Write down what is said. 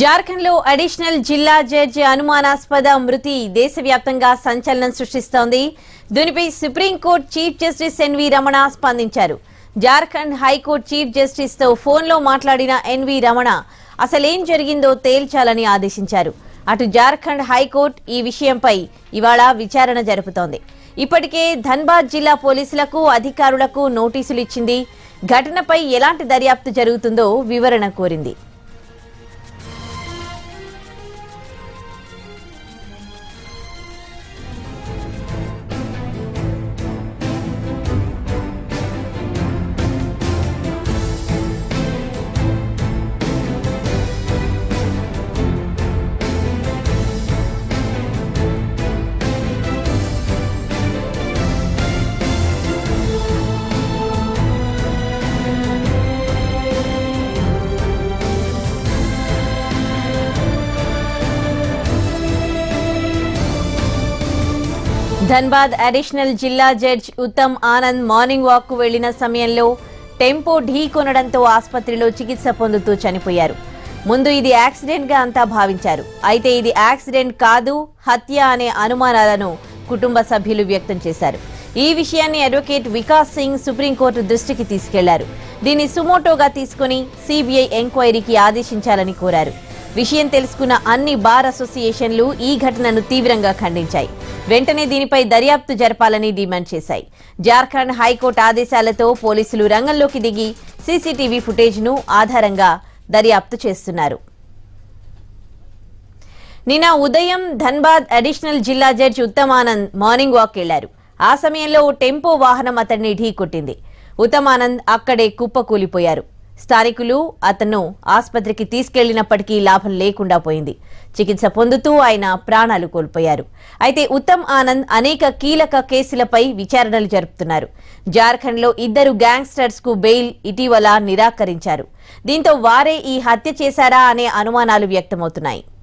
జార్ఖండ్ లో అడిషనల్ జిల్లా జడ్జి అనుమానాస్పద మృతి దేశవ్యాప్తంగా సంచలనం సృష్టిస్తోంది దీనిపై supreme court chief justice NV Ramana స్పందించారు జార్ఖండ్ హైకోర్టు చీఫ్ జస్టిస్ తో ఫోన్లో మాట్లాడిన ఎన్వి రమణ అసలేం జరిగిందో తేల్చాలని ఆదేశించారు అటు జార్ఖండ్ హైకోర్టు ఈ విషయంపై ఇవాళ విచారణ జరుపుతోంది ఇప్పటికే ధన్బాద్ జిల్లా పోలీసులకు అధికారులకు నోటీసులు ఇచ్చింది ఘటనపై ఎలాంటి దర్యాప్తు జరుగుతుందో వివరణ కోరింది ధన్బాద్ అడిషనల్ జిల్లా judge Uttam Anand morning walk కు వెళ్లిన సమయంలో టెంపో ఢీ కొనడంతో ఆసుపత్రిలో చికిత్స పొందుతూ చనిపోయారు ముందు ఇది యాక్సిడెంట్ గా అంతా భావించారు అయితే ఇది యాక్సిడెంట్ కాదు హత్య అనే అనుమానాలను కుటుంబ సభ్యులు వ్యక్తం చేశారు ఈ విషయాన్ని అడ్వకేట్ వికాస్ సింగ్ సుప్రీంకోర్టు దృష్టికి తీసుకెళ్లారు దీన్ని సుమోటోగా తీసుకుని సిబిఐ ఎంక్వైరీకి ఆదేశించాలని కోరారు విషయం తెలుసుకున్న అన్ని బార్ అసోసియేషన్లు ఈ ఘటనను తీవ్రంగా ఖండించాయి వెంటనే దీనిపై దర్యాప్తు జరపాలని డిమాండ్ చేశాయి జార్ఖండ్ హైకోర్టు ఆదేశాలతో పోలీసులు రంగంలోకి దిగి సీసీటీవీ ఫుటేజ్ను ఆధారంగా దర్యాప్తు చేస్తున్నారు నిన్న ఉదయం ధన్బాద్ అడిషనల్ జిల్లా జడ్జి ఉత్తమానంద్ మార్నింగ్ వాక్ వెళ్లారు ఆ సమయంలో ఓ టెంపో వాహనం అతన్ని ఢీకొట్టింది ఉత్తమానంద్ అక్కడే కుప్పకూలిపోయారు స్థానికులు అతను ఆసుపత్రికి తీసుకెళ్లినప్పటికీ లాభం లేకుండా పోయింది చికిత్స పొందుతూ ఆయన ప్రాణాలు కోల్పోయారు అయితే ఉత్తమ్ ఆనంద్ అనేక కీలక కేసులపై విచారణలు జరుపుతున్నారు జార్ఖండ్లో ఇద్దరు గ్యాంగ్స్టర్స్ కు బెయిల్ ఇటీవల నిరాకరించారు దీంతో వారే ఈ హత్య చేశారా అనే అనుమానాలు వ్యక్తమవుతున్నాయి